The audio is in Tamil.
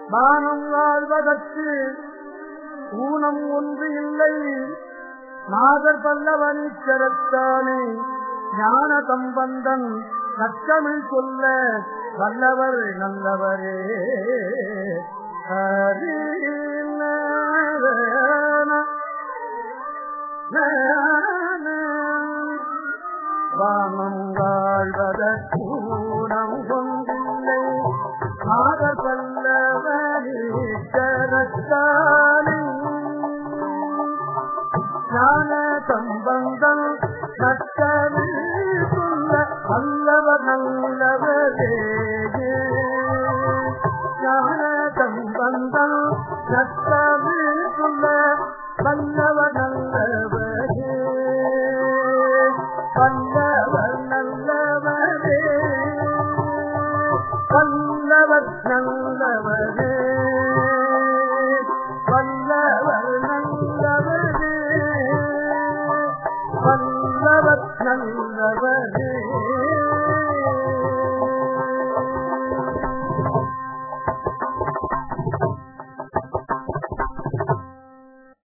மானம் வாழ்வதற்கு ஊனம் ஒன்று இல்லை நாகர் பல்லவனீச்சரத்தானே ஞான சம்பந்தன் நச்சமிழ் சொல்ல வல்லவர் நல்லவரே ஹரின வாமம் வாழ்வதற்கூடம் கொண்டில்லை நாகர் பல்லவனீச்சரத்தானே ஞான சம்பந்தம் நட்டவில் சொல்ல நல்லவர் நல்லவரே ஞான சம்பந்தம் நட்டவில் சொல்ல வல்லவர் நல்லவரே வல்லவர் நல்லவரே வல்லவர் நல்லவரே வல்லவர் நல்லவரே வல்லவர் நல்லவரே